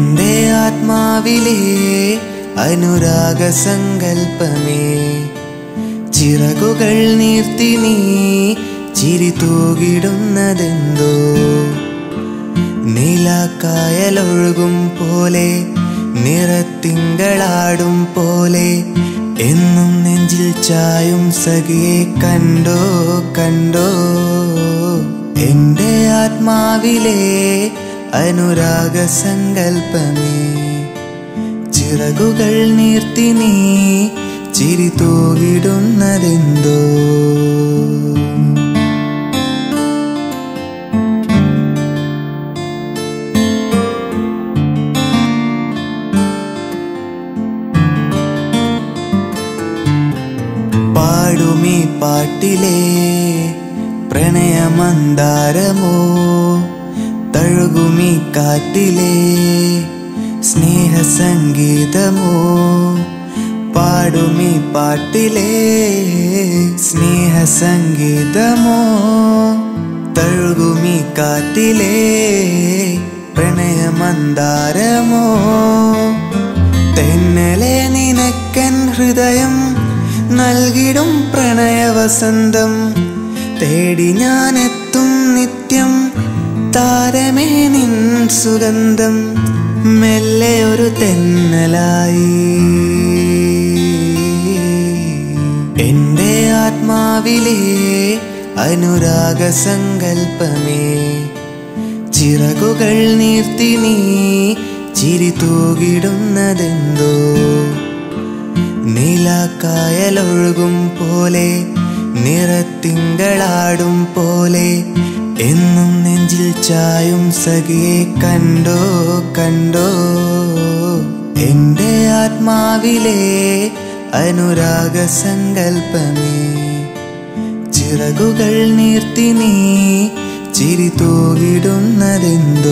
എന്റെ ആത്മാവിലെ അനുരാഗ സങ്കൽപ്പമേ ചിറകുകൾ നീർത്തി നീ ചിരി തൂകിടുന്നതെന്തോ നീലാക്കായലൊഴുകും പോലെ നിറത്തിങ്കളാടും പോലെ എന്നും നെഞ്ചിൽ ചായും സഖിയെ കണ്ടോ കണ്ടോ എന്റെ ആത്മാവിലെ അനുരാഗ സങ്കൽപ്പമേ ചിറകുകൾ നീർത്തി നീ ചിരി തൂകിടുന്നതെന്തോ പാടുമീ പാട്ടിലെ പ്രണയമന്താരമോ തഴുകുമീ കാറ്റിലെ സ്നേഹസംഗീതമോ പാടുമീ പാട്ടിലെ സ്നേഹസംഗീതമോ തഴുകുമീ കാറ്റിലെ പ്രണയമന്താരമോ തെന്നലെ നിനക്കൻ ഹൃദയം നൽകിടും പ്രണയവസന്തം തേടി ഞാനെത്തും നിത്യം താരമേ നിൻ സുഗന്ധം മെല്ലെ ഒരു തെന്നലായി എന്റെ ആത്മാവിലെ അനുരാഗ സങ്കൽപ്പമേ ചിറകുകൾ നീർത്തി നീ ചിരി തൂകിടുന്നതെന്തോ നീലാക്കായലൊഴുകും പോലെ നിറത്തിങ്കളാടും പോലെ എന്നും നെഞ്ചിൽ ചായും സഖിയെ കണ്ടോ കണ്ടോ എന്റെ ആത്മാവിലെ അനുരാഗ സങ്കൽപ്പമേ ചിറകുകൾ നീർത്തി നീ ചിരി തൂകിടുന്നതെന്തോ